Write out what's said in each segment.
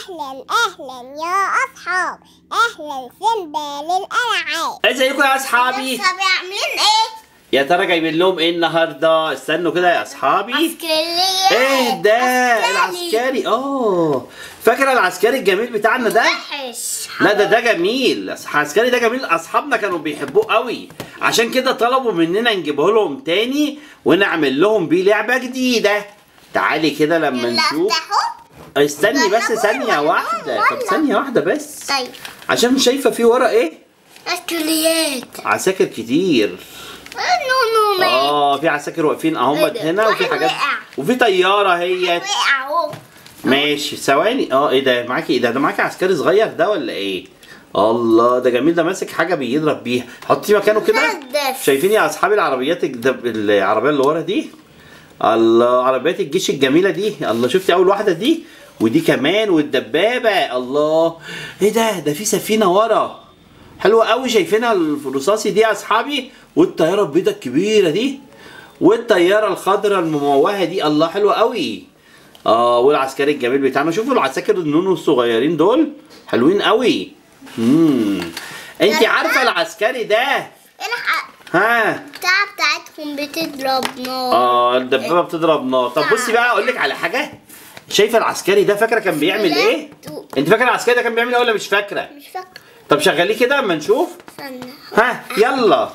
أهلا أهلا يا أصحاب أهلا سيمبا للألعاب ازيكم يا اصحابي لسه عاملين إيه؟ يا ترى جايبين لهم ايه النهارده استنوا كده يا اصحابي عسكرية ايه ده عسكري. العسكري اه فاكر العسكري الجميل بتاعنا ده وحش لا ده ده جميل العسكري ده جميل اصحابنا كانوا بيحبوه قوي عشان كده طلبوا مننا نجيبه لهم تاني ونعمل لهم بيه لعبه جديده تعالي كده لما يلا نشوف افتحوا استني بس يلا، ثانيه يلا، واحده طب يلا. ثانيه واحده بس طيب عشان شايفه في ورا ايه عسكريات عساكر كتير نو نو مات اه في عساكر واقفين اهمت إيه ده؟ هنا وفي واحد حاجات وقع. وفي طياره هي وقع اهو ماشي ثواني اه ايه ده معاكي ايه ده ده معاكي عسكري صغير ده ولا ايه الله ده جميل ده ماسك حاجه بيضرب بيها حطي مكانه كده مسدس. شايفين يا اصحابي العربيات الجد- العربيه اللي ورا دي الله عربيات الجيش الجميله دي الله شفتي اول واحده دي ودي كمان والدبابه الله ايه ده ده في سفينه ورا حلوه قوي شايفينها الرصاصي دي يا اصحابي والطياره البيضاء الكبيره دي والطياره الخضراء المموهه دي الله حلوه قوي اه والعسكري الجميل بتاعنا شوفوا العساكر النونو الصغيرين دول حلوين قوي امم انت عارفه العسكري ده الحق ها بتاع بتاعتكم بتضرب نار اه الدبابه بتضرب نار طب بصي بقى اقول لك على حاجه شايفه العسكري ده فاكره كان بيعمل ايه انت فاكره العسكري ده كان بيعمل ايه ولا مش فاكره مش فاكرة طب شغليه كده اما نشوف استنى ها يلا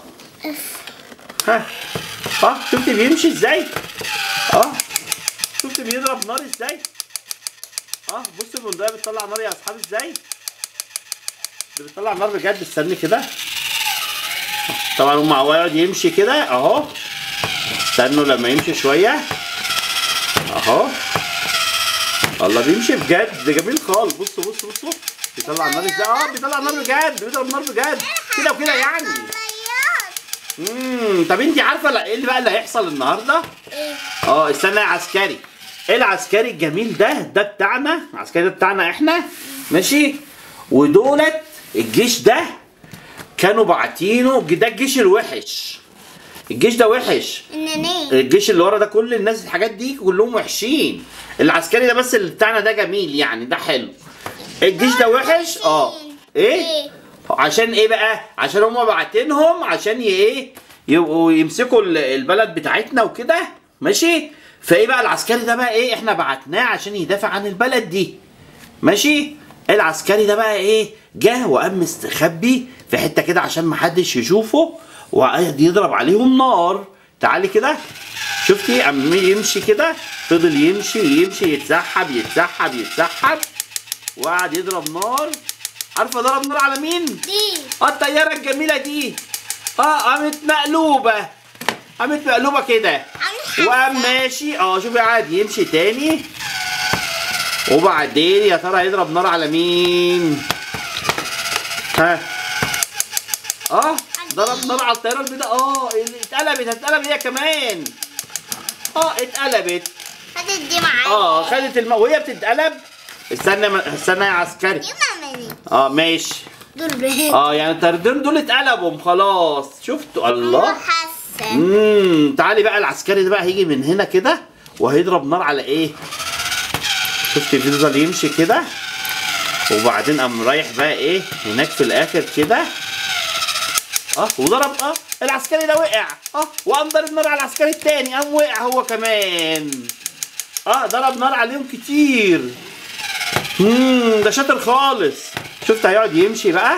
ها اه شفتي بيمشي ازاي اه شفتي بيضرب نار ازاي اه بصي البندقيه بتطلع نار يا اصحابي ازاي دي بتطلع نار بجد استني كده طبعا هم هو يقعد يمشي كده اهو استنوا لما يمشي شويه اهو الله بيمشي بجد ده جميل خالص بصوا بصوا بصوا بيطلع نار ازاي اه بيطلع نار بجد بيضرب نار بجد كده وكده يعني امم طب انت عارفه لا- ايه اللي بقى اللي هيحصل النهارده ايه اه استنى يا عسكري ايه العسكري الجميل ده ده بتاعنا العسكري ده بتاعنا احنا ماشي ودولت الجيش ده كانوا باعتينه ده الجيش الوحش الجيش ده وحش انني الجيش اللي ورا ده كل الناس الحاجات دي كلهم وحشين العسكري ده بس اللي بتاعنا ده جميل يعني ده حلو الجيش ده وحش اه ايه عشان ايه بقى عشان هم باعتينهم عشان ي- ايه يبقوا يمسكوا ال- البلد بتاعتنا وكده ماشي فايه بقى العسكري ده بقى ايه احنا بعتناه عشان يدافع عن البلد دي ماشي العسكري ده بقى ايه جه وقام مستخبي في حته كده عشان محدش يشوفه وقعد يضرب عليهم نار تعالي كده شفتي قام يمشي كده فضل يمشي يمشي يتسحب يتسحب يتسحب وقعد يضرب نار عارفه ضرب نار على مين؟ دي اه الطياره الجميله دي اه قامت مقلوبه قامت مقلوبه كده وقام ماشي اه شوفي قاعد يمشي تاني وبعدين يا ترى هيضرب نار على مين؟ ها اه ضرب نار على الطياره البيضاء اه اللي اتقلبت هتتقلب هي كمان اه اتقلبت خدت دي معايا اه خدت الم... وهي بتتقلب استنى ما- استنى يا عسكري دي مامي اه ماشي دول بهت اه يعني الطيارتين دول اتقلبوا خلاص شفتوا الله حاسة امم تعالي بقى العسكري ده بقى هيجي من هنا كده وهيضرب نار على ايه شفتي بيفضل يمشي كده وبعدين قام رايح بقى ايه هناك في الاخر كده اه وضرب اه العسكري ده وقع اه وقام ضرب نار على العسكري التاني قام وقع هو كمان اه ضرب نار عليهم كتير امم ده شاطر خالص شفت هيقعد يمشي بقى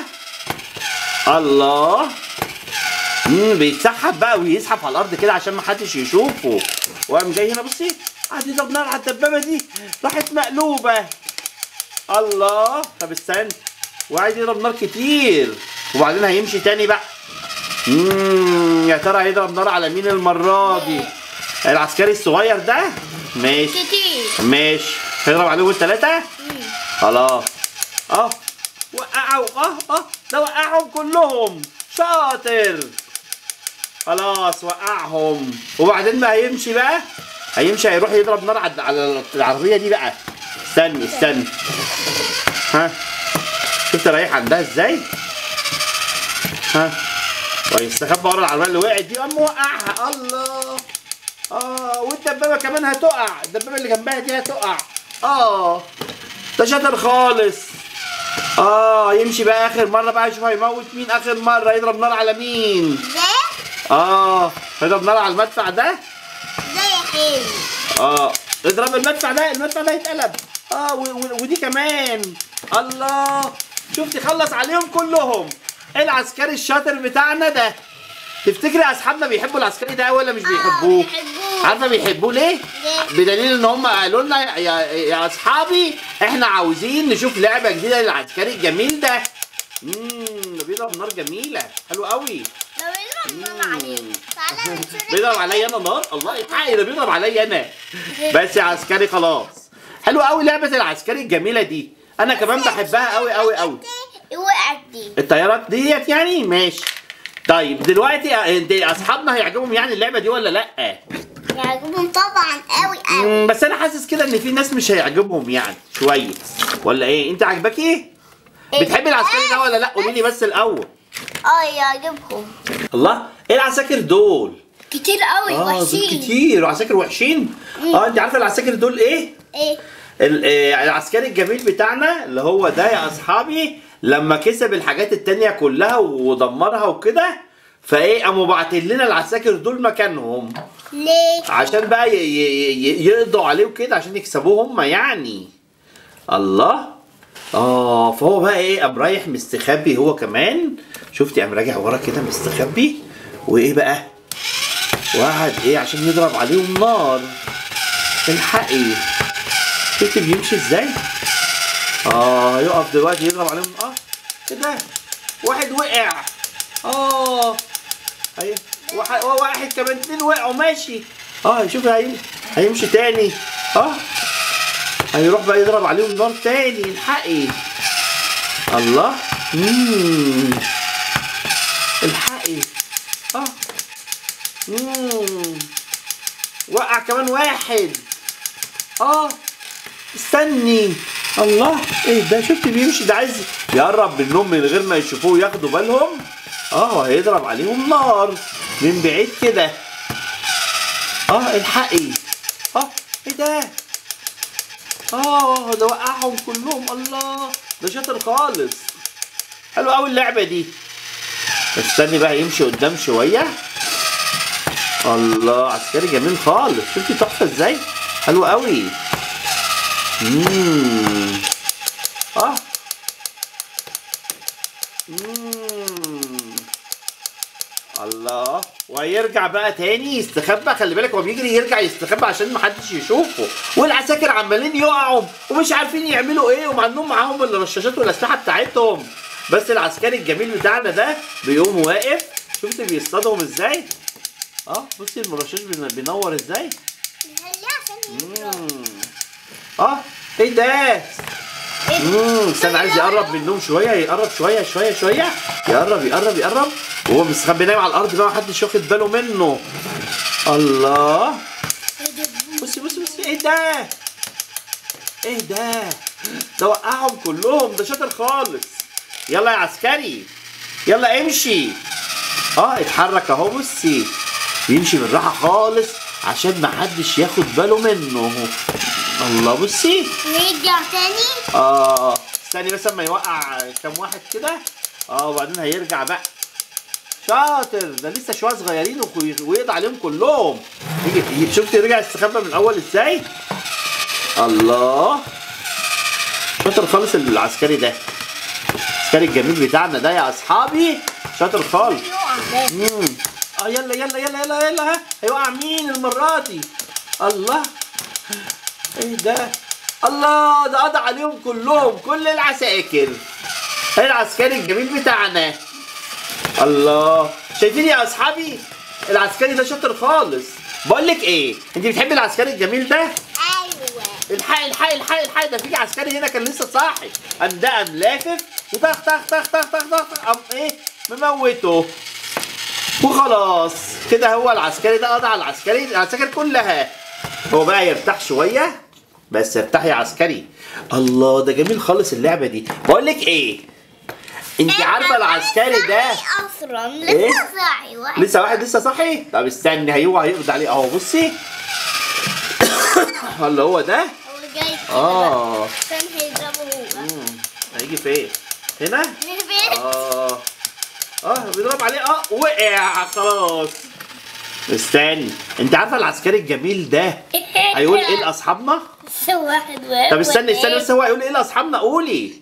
الله امم بيتسحب بقى ويزحف على الارض كده عشان ما حدش يشوفه وقام جاي هنا بصي قعد يضرب نار على الدبابه دي راحت مقلوبه الله طب استنى وقعد يضرب نار كتير وبعدين هيمشي تاني بقى امم يا ترى هيضرب نار على مين المره دي العسكري الصغير ده ماشي كتير ماشي هيضرب عليهم الثلاثه خلاص اه وقعوا اه اه ده وقعهم كلهم شاطر خلاص وقعهم وبعدين بقى هيمشي بقى هيمشي هيروح يضرب نار على على العربيه دي بقى استني استني ها شفت رايح عندها ازاي ها ويستخبى ورا العربيه اللي وقعت دي قام موقعها الله اه والدبابه كمان هتقع الدبابه اللي جنبها دي هتقع اه ده شاطر خالص اه يمشي بقى اخر مره بقى يشوف هيموت مين اخر مره يضرب نار على مين ده اه يضرب نار على المدفع ده ده يا حلو اه اضرب المدفع ده المدفع ده يتقلب اه و- و- ودي كمان الله شفت خلص عليهم كلهم إيه العسكري الشاطر بتاعنا ده تفتكري اصحابنا بيحبوا العسكري ده ولا مش بيحبوه بيحبوه. عارفه بيحبوه ليه ليه؟ بدليل ان هم قالوا لنا يا, يا اصحابي احنا عاوزين نشوف لعبه جديده للعسكري الجميل ده امم ده بيضرب نار جميله حلو قوي ده بيضرب نار عليهم تعالى نشوف بيضرب عليا انا نار الله يلحقني ده بيضرب عليا انا بس يا عسكري خلاص حلو قوي لعبه العسكري الجميله دي انا كمان بحبها قوي قوي قوي وقعت دي الطيارات ديت يعني ماشي طيب دلوقتي انت اصحابنا هيعجبهم يعني اللعبه دي ولا لا يعجبهم طبعا قوي قوي مم، بس انا حاسس كده ان في ناس مش هيعجبهم يعني شويه ولا ايه انت عاجبك ايه بتحبي العسكري ده ولا لا قولي لي بس الاول اه يعجبهم الله ايه العساكر دول كتير قوي اه دول وحشين كتير عساكر وحشين اه انت عارفه العساكر دول ايه ايه ال- آه، العسكري الجميل بتاعنا اللي هو ده يا اصحابي لما كسب الحاجات التانية كلها ودمرها وكده فايه قاموا باعتين لنا العساكر دول مكانهم ليه عشان بقى ي- ي- ي- يقضوا عليه وكده عشان يكسبوه هم يعني الله اه فهو بقى ايه قام رايح مستخبي هو كمان شفتي قام راجع ورا كده مستخبي وايه بقى وقعد ايه عشان يضرب عليهم نار الحقي شفتي بيمشي ازاي اه يقف دلوقتي يضرب عليهم اه كده واحد وقع اه ايوه واحد واحد كمان اتنين وقعوا ماشي اه شوف هيم... هيمشي تاني اه هيروح بقى يضرب عليهم نار تاني الحقي الله مم. الحقي اه مم. وقع كمان واحد اه استني الله ايه ده شفت بيمشي ده عايز يقرب منهم من غير ما يشوفوه ياخدوا بالهم اه هيضرب عليهم نار من بعيد كده اه الحقي اه ايه ده اه ده وقعهم كلهم الله ده شاطر خالص حلو قوي اللعبه دي استني بقى يمشي قدام شويه الله عسكري جميل خالص شفتي تحفه ازاي حلو قوي مم. اه مم. الله وهيرجع بقى تاني يستخبى خلي بالك هو بيجري يرجع يستخبى عشان محدش يشوفه والعساكر عمالين يقعوا ومش عارفين يعملوا ايه وما عندهم معاهم الرشاشات والاسلحه بتاعتهم بس العسكري الجميل بتاعنا ده بيقوم واقف شفت بيصطادهم ازاي اه بصي المرشاش بين- بينور ازاي نخليه عشان يضرب. مم. اه ايه ده امم استنى عايز يقرب منهم شويه يقرب شويه شويه شويه يقرب يقرب يقرب وهو مستخبي نايم على الارض بقى محدش واخد باله منه الله بصي بصي بصي ايه ده ايه ده ده وقعهم كلهم ده شاطر خالص يلا يا عسكري يلا امشي اه اتحرك اهو بصي يمشي بالراحه خالص عشان محدش ياخد باله منه الله بصي نرجع تاني اه استني بس اما يوقع كام واحد كده اه وبعدين هيرجع بقى شاطر ده لسه شويه صغيرين وخ- ويقضي عليهم كلهم يجي يجي- شفت رجع استخبى من الاول ازاي الله شاطر خالص العسكري ده العسكري الجميل بتاعنا ده يا اصحابي شاطر خالص يقع بس مم. اه يلا يلا يلا يلا يلا ها هيوقع مين المرة دي الله ايه ده الله ده قضى عليهم كلهم كل العساكر ايه العسكري الجميل بتاعنا الله شايفين يا اصحابي العسكري ده شاطر خالص بقول لك ايه انت بتحبي العسكري الجميل ده ايوه الحق الحق الحق الحق ده في عسكري هنا كان لسه صاحي قام ده قام لافف وطخ طخ طخ طخ طخ طخ قام ايه مموته وخلاص كده هو العسكري ده قضى على العسكري العساكر كلها هو بقى يرتاح شويه بس ارتاح يا عسكري الله ده جميل خالص اللعبه دي بقول لك ايه انت عارفه العسكري ده اصلا إيه؟ لسه صاحي واحد لسه واحد لسه صاحي طب استني هيوقع هيقبض عليه اهو بصي اللي هو ده هو جاي كده اه عشان هيضربوا يجي فين هنا البيت اه اه بيضرب عليه اه وقع خلاص استني انت عارفه العسكري الجميل ده هيقول ايه لاصحابنا واحد واحد طب استني استني بس هو هيقول ايه لاصحابنا قولي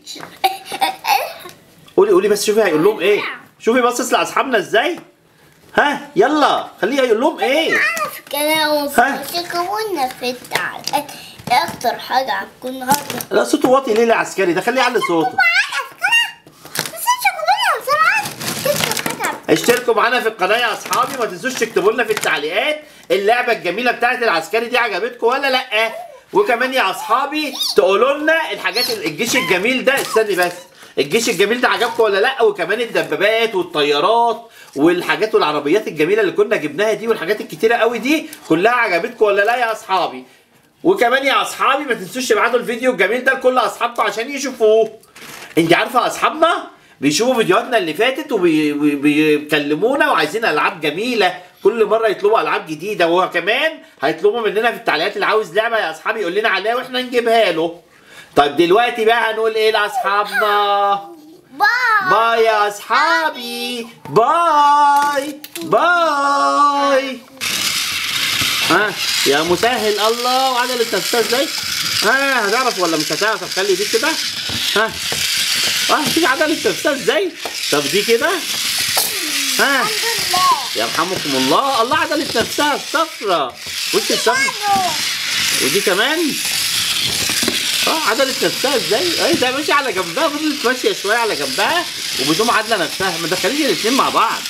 قولي قولي بس شوفي هيقول لهم ايه شوفي باصص لاصحابنا ازاي ها يلا خليه هيقول لهم ايه أنا في كلام ها؟ شكونا في التعليقات إيه أكتر حاجة عجبكم النهاردة لا صوته واطي ليه العسكري ده خليه يعلي صوته بس شكونا بسرعة أكتر حاجة عجبكم اشتركوا معانا في القناه يا اصحابي ما تنسوش تكتبوا لنا في التعليقات اللعبه الجميله بتاعت العسكري دي عجبتكم ولا لا وكمان يا اصحابي تقولوا لنا الحاجات الجيش الجميل ده استني بس الجيش الجميل ده عجبكم ولا لا وكمان الدبابات والطيارات والحاجات والعربيات الجميله اللي كنا جبناها دي والحاجات الكتيره قوي دي كلها عجبتكم ولا لا يا اصحابي وكمان يا اصحابي ما تنسوش تبعتوا الفيديو الجميل ده لكل اصحابكم عشان يشوفوه انت عارفه اصحابنا بيشوفوا فيديوهاتنا اللي فاتت وبيكلمونا وعايزين العاب جميله كل مره يطلبوا العاب جديده وكمان هيطلبوا مننا في التعليقات اللي عاوز لعبه يا اصحابي يقول لنا عليها واحنا نجيبها له طيب دلوقتي بقى هنقول ايه لاصحابنا باي باي يا اصحابي باي باي ها يا مسهل الله وعدلت نفسها ازاي ها هتعرف ولا مش هتعرف خلي دي كده ها اه شوف عدلت نفسها ازاي طب دي كده ها الحمد لله يرحمكم الله الله عدلت نفسها الصفرة وش الصفرة ودي كمان اه عدلت نفسها ازاي ايه ده ماشي على جنبها فضلت ماشيه شويه على جنبها وبتقوم عادله نفسها ما تدخليش الاثنين مع بعض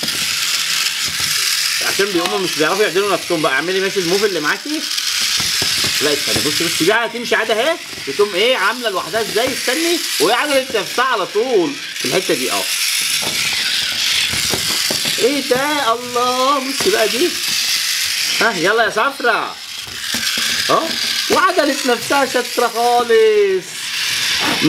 عشان بيقوموا مش بيعرفوا يعدلوا نفسهم بقى اعملي ماشي الموف اللي معاكي لا استني بصي بصي بقى هتمشي عاده اهي بتقوم ايه عامله لوحدها ازاي استني وهي عدلت نفسها على طول في الحته دي اه ايه ده الله بصي بقى دي ها يلا يا صفرة اه وعدلت نفسها شاطره خالص